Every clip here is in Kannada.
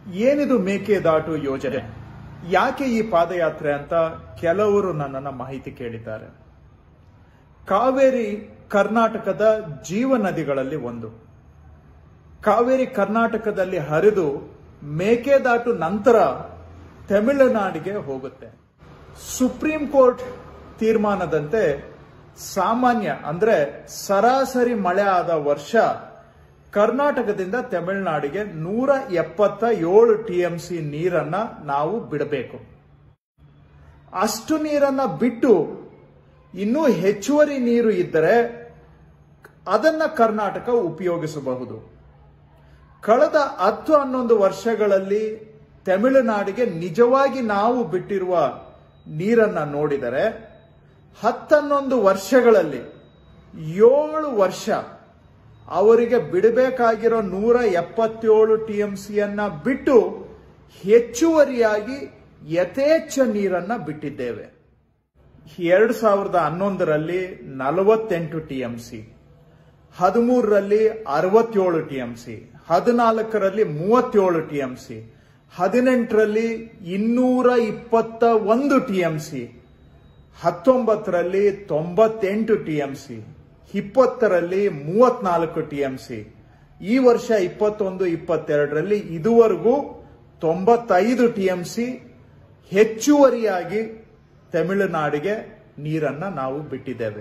ಏನಿದು ಮೇಕೆದಾಟು ಯೋಜನೆ ಯಾಕೆ ಈ ಪಾದಯಾತ್ರೆ ಅಂತ ಕೆಲವರು ನನ್ನನ್ನ ಮಾಹಿತಿ ಕೇಳಿದ್ದಾರೆ ಕಾವೇರಿ ಕರ್ನಾಟಕದ ಜೀವ ನದಿಗಳಲ್ಲಿ ಒಂದು ಕಾವೇರಿ ಕರ್ನಾಟಕದಲ್ಲಿ ಹರಿದು ಮೇಕೆದಾಟು ನಂತರ ತಮಿಳುನಾಡಿಗೆ ಹೋಗುತ್ತೆ ಸುಪ್ರೀಂ ಕೋರ್ಟ್ ತೀರ್ಮಾನದಂತೆ ಸಾಮಾನ್ಯ ಅಂದ್ರೆ ಸರಾಸರಿ ಮಳೆ ಆದ ವರ್ಷ ಕರ್ನಾಟಕದಿಂದ ತಮಿಳುನಾಡಿಗೆ ನೂರ ಎಪ್ಪತ್ತ ಏಳು ಟಿಎಂಸಿ ನೀರನ್ನ ನಾವು ಬಿಡಬೇಕು ಅಷ್ಟು ನೀರನ್ನ ಬಿಟ್ಟು ಇನ್ನೂ ಹೆಚ್ಚುವರಿ ನೀರು ಇದ್ದರೆ ಅದನ್ನ ಕರ್ನಾಟಕ ಉಪಯೋಗಿಸಬಹುದು ಕಳೆದ ಹತ್ತು ಹನ್ನೊಂದು ವರ್ಷಗಳಲ್ಲಿ ತಮಿಳುನಾಡಿಗೆ ನಿಜವಾಗಿ ನಾವು ಬಿಟ್ಟಿರುವ ನೀರನ್ನ ನೋಡಿದರೆ ಹತ್ತನ್ನೊಂದು ವರ್ಷಗಳಲ್ಲಿ ಏಳು ವರ್ಷ ಅವರಿಗೆ ಬಿಡಬೇಕಾಗಿರೋ ನೂರ ಎಪ್ಪತ್ತೇಳು ಟಿಎಂಸಿಯನ್ನ ಬಿಟ್ಟು ಹೆಚ್ಚುವರಿಯಾಗಿ ಯಥೇಚ್ಛ ನೀರನ್ನ ಬಿಟ್ಟಿದ್ದೇವೆ ಎರಡು ಸಾವಿರದ ಹನ್ನೊಂದರಲ್ಲಿ ನಲವತ್ತೆಂಟು ಟಿಎಂಸಿ ಹದಿಮೂರರಲ್ಲಿ ಅರವತ್ತೇಳು ಟಿಎಂಸಿ ಹದಿನಾಲ್ಕರಲ್ಲಿ ಮೂವತ್ತೇಳು ಟಿಎಂಸಿ ಹದಿನೆಂಟರಲ್ಲಿ ಇನ್ನೂರ ಇಪ್ಪತ್ತ ಒಂದು ಟಿಎಂಸಿ ಹತ್ತೊಂಬತ್ತರಲ್ಲಿ ತೊಂಬತ್ತೆಂಟು ಟಿಎಂಸಿ ಇಪ್ಪತ್ತರಲ್ಲಿ ಮೂವತ್ನಾಲ್ಕು ಟಿಎಂಸಿ ಈ ವರ್ಷ ಇಪ್ಪತ್ತೊಂದು ಇಪ್ಪತ್ತೆರಡರಲ್ಲಿ ಇದುವರೆಗೂ ತೊಂಬತ್ತೈದು ಟಿಎಂಸಿ ಹೆಚ್ಚುವರಿಯಾಗಿ ತಮಿಳುನಾಡಿಗೆ ನೀರನ್ನ ನಾವು ಬಿಟ್ಟಿದ್ದೇವೆ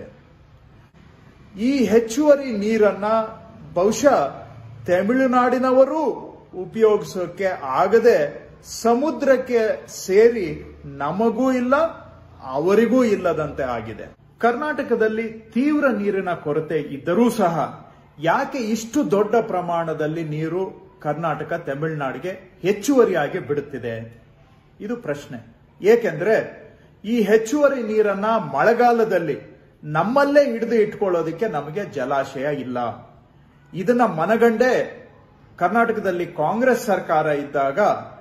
ಈ ಹೆಚ್ಚುವರಿ ನೀರನ್ನ ಬಹುಶಃ ತಮಿಳುನಾಡಿನವರು ಉಪಯೋಗಿಸೋಕೆ ಆಗದೆ ಸಮುದ್ರಕ್ಕೆ ಸೇರಿ ನಮಗೂ ಇಲ್ಲ ಅವರಿಗೂ ಇಲ್ಲದಂತೆ ಆಗಿದೆ ಕರ್ನಾಟಕದಲ್ಲಿ ತೀವ್ರ ನೀರಿನ ಕೊರತೆ ಇದ್ದರೂ ಸಹ ಯಾಕೆ ಇಷ್ಟು ದೊಡ್ಡ ಪ್ರಮಾಣದಲ್ಲಿ ನೀರು ಕರ್ನಾಟಕ ತಮಿಳುನಾಡಿಗೆ ಹೆಚ್ಚುವರಿಯಾಗಿ ಬಿಡುತ್ತಿದೆ ಇದು ಪ್ರಶ್ನೆ ಏಕೆಂದ್ರೆ ಈ ಹೆಚ್ಚುವರಿ ನೀರನ್ನ ಮಳೆಗಾಲದಲ್ಲಿ ನಮ್ಮಲ್ಲೇ ಹಿಡಿದು ಇಟ್ಕೊಳ್ಳೋದಕ್ಕೆ ನಮಗೆ ಜಲಾಶಯ ಇಲ್ಲ ಇದನ್ನ ಮನಗಂಡೇ ಕರ್ನಾಟಕದಲ್ಲಿ ಕಾಂಗ್ರೆಸ್ ಸರ್ಕಾರ ಇದ್ದಾಗ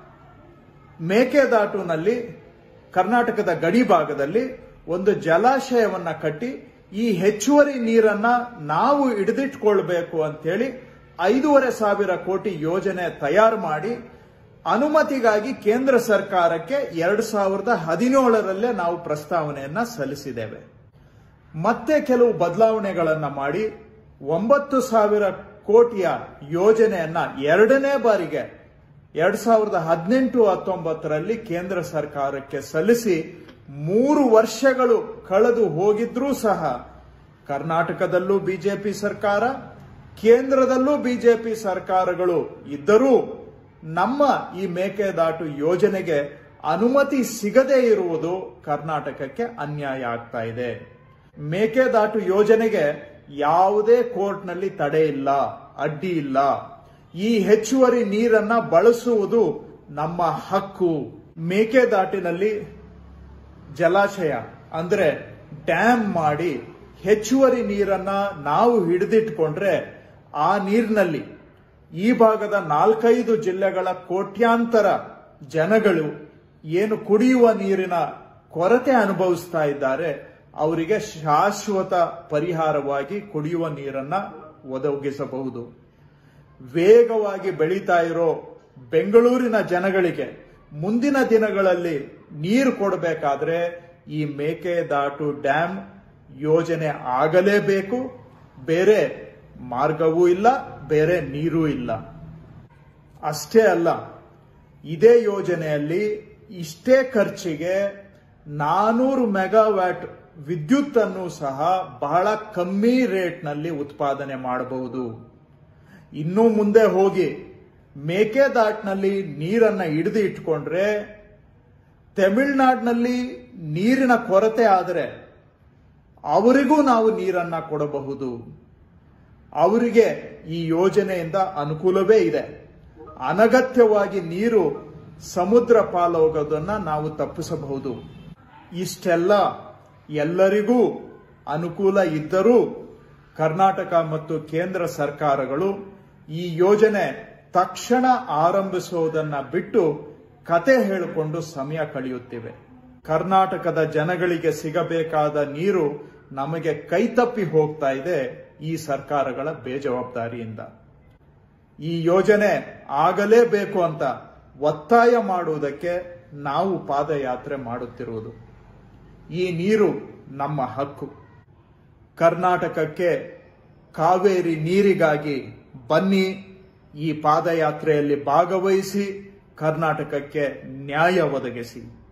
ಮೇಕೆದಾಟುನಲ್ಲಿ ಕರ್ನಾಟಕದ ಗಡಿ ಭಾಗದಲ್ಲಿ ಒಂದು ಜಲಾಶಯವನ್ನ ಕಟ್ಟಿ ಈ ಹೆಚ್ಚುವರಿ ನೀರನ್ನ ನಾವು ಹಿಡಿದಿಟ್ಕೊಳ್ಬೇಕು ಅಂತೇಳಿ ಐದೂವರೆ ಸಾವಿರ ಕೋಟಿ ಯೋಜನೆ ತಯಾರು ಮಾಡಿ ಅನುಮತಿಗಾಗಿ ಕೇಂದ್ರ ಸರ್ಕಾರಕ್ಕೆ ಎರಡ್ ಸಾವಿರದ ಹದಿನೇಳರಲ್ಲೇ ನಾವು ಪ್ರಸ್ತಾವನೆಯನ್ನ ಸಲ್ಲಿಸಿದ್ದೇವೆ ಮತ್ತೆ ಕೆಲವು ಬದಲಾವಣೆಗಳನ್ನ ಮಾಡಿ ಒಂಬತ್ತು ಸಾವಿರ ಕೋಟಿಯ ಯೋಜನೆಯನ್ನ ಎರಡನೇ ಬಾರಿಗೆ ಎರಡ್ ಸಾವಿರದ ಹದಿನೆಂಟು ಹತ್ತೊಂಬತ್ತರಲ್ಲಿ ಕೇಂದ್ರ ಸರ್ಕಾರಕ್ಕೆ ಸಲ್ಲಿಸಿ ಮೂರು ವರ್ಷಗಳು ಕಳೆದು ಹೋಗಿದ್ರೂ ಸಹ ಕರ್ನಾಟಕದಲ್ಲೂ ಬಿಜೆಪಿ ಸರ್ಕಾರ ಕೇಂದ್ರದಲ್ಲೂ ಬಿಜೆಪಿ ಸರ್ಕಾರಗಳು ಇದ್ದರೂ ನಮ್ಮ ಈ ಮೇಕೆದಾಟು ಯೋಜನೆಗೆ ಅನುಮತಿ ಸಿಗದೇ ಇರುವುದು ಕರ್ನಾಟಕಕ್ಕೆ ಅನ್ಯಾಯ ಆಗ್ತಾ ಇದೆ ಮೇಕೆದಾಟು ಯೋಜನೆಗೆ ಯಾವುದೇ ಕೋರ್ಟ್ನಲ್ಲಿ ತಡೆ ಇಲ್ಲ ಅಡ್ಡಿ ಇಲ್ಲ ಈ ಹೆಚ್ಚುವರಿ ನೀರನ್ನ ಬಳಸುವುದು ನಮ್ಮ ಹಕ್ಕು ಮೇಕೆದಾಟಿನಲ್ಲಿ ಜಲಾಶಯ ಅಂದ್ರೆ ಡ್ಯಾಮ್ ಮಾಡಿ ಹೆಚ್ಚುವರಿ ನೀರನ್ನ ನಾವು ಹಿಡಿದಿಟ್ಕೊಂಡ್ರೆ ಆ ನೀರಿನಲ್ಲಿ ಈ ಭಾಗದ ನಾಲ್ಕೈದು ಜಿಲ್ಲೆಗಳ ಕೋಟ್ಯಾಂತರ ಜನಗಳು ಏನು ಕುಡಿಯುವ ನೀರಿನ ಕೊರತೆ ಅನುಭವಿಸ್ತಾ ಇದ್ದಾರೆ ಅವರಿಗೆ ಶಾಶ್ವತ ಪರಿಹಾರವಾಗಿ ಕುಡಿಯುವ ನೀರನ್ನ ಒದಗಿಸಬಹುದು ವೇಗವಾಗಿ ಬೆಳೀತಾ ಇರೋ ಬೆಂಗಳೂರಿನ ಜನಗಳಿಗೆ ಮುಂದಿನ ದಿನಗಳಲ್ಲಿ ನೀರು ಕೊಡಬೇಕಾದ್ರೆ ಈ ಮೇಕೆದಾಟು ಡ್ಯಾಮ್ ಯೋಜನೆ ಆಗಲೇಬೇಕು ಬೇರೆ ಮಾರ್ಗವೂ ಇಲ್ಲ ಬೇರೆ ನೀರೂ ಇಲ್ಲ ಅಷ್ಟೇ ಅಲ್ಲ ಇದೇ ಯೋಜನೆಯಲ್ಲಿ ಇಷ್ಟೇ ಖರ್ಚಿಗೆ ನಾನೂರು ಮೆಗಾವ್ಯಾಟ್ ವಿದ್ಯುತ್ ಅನ್ನು ಸಹ ಬಹಳ ಕಮ್ಮಿ ರೇಟ್ನಲ್ಲಿ ಉತ್ಪಾದನೆ ಮಾಡಬಹುದು ಇನ್ನು ಮುಂದೆ ಹೋಗಿ ಮೇಕೆದಾಟ್ನಲ್ಲಿ ನೀರನ್ನ ಹಿಡಿದು ಇಟ್ಕೊಂಡ್ರೆ ತಮಿಳುನಾಡಿನಲ್ಲಿ ನೀರಿನ ಕೊರತೆ ಆದರೆ ಅವರಿಗೂ ನಾವು ನೀರನ್ನ ಕೊಡಬಹುದು ಅವರಿಗೆ ಈ ಯೋಜನೆಯಿಂದ ಅನುಕೂಲವೇ ಇದೆ ಅನಗತ್ಯವಾಗಿ ನೀರು ಸಮುದ್ರ ಪಾಲೋಗೋದನ್ನ ನಾವು ತಪ್ಪಿಸಬಹುದು ಇಷ್ಟೆಲ್ಲ ಎಲ್ಲರಿಗೂ ಅನುಕೂಲ ಇದ್ದರೂ ಕರ್ನಾಟಕ ಮತ್ತು ಕೇಂದ್ರ ಸರ್ಕಾರಗಳು ಈ ಯೋಜನೆ ತಕ್ಷಣ ಆರಂಭಿಸುವುದನ್ನ ಬಿಟ್ಟು ಕತೆ ಹೇಳಿಕೊಂಡು ಸಮಯ ಕಳೆಯುತ್ತಿವೆ ಕರ್ನಾಟಕದ ಜನಗಳಿಗೆ ಸಿಗಬೇಕಾದ ನೀರು ನಮಗೆ ಕೈತಪ್ಪಿ ಹೋಗ್ತಾ ಇದೆ ಈ ಸರ್ಕಾರಗಳ ಬೇಜವಾಬ್ದಾರಿಯಿಂದ ಈ ಯೋಜನೆ ಆಗಲೇಬೇಕು ಅಂತ ಒತ್ತಾಯ ಮಾಡುವುದಕ್ಕೆ ನಾವು ಪಾದಯಾತ್ರೆ ಮಾಡುತ್ತಿರುವುದು ಈ ನೀರು ನಮ್ಮ ಹಕ್ಕು ಕರ್ನಾಟಕಕ್ಕೆ ಕಾವೇರಿ ನೀರಿಗಾಗಿ ಬನ್ನಿ ಈ ಪಾದಯಾತ್ರೆಯಲ್ಲಿ ಭಾಗವಹಿಸಿ ಕರ್ನಾಟಕಕ್ಕೆ ನ್ಯಾಯ ಒದಗಿಸಿ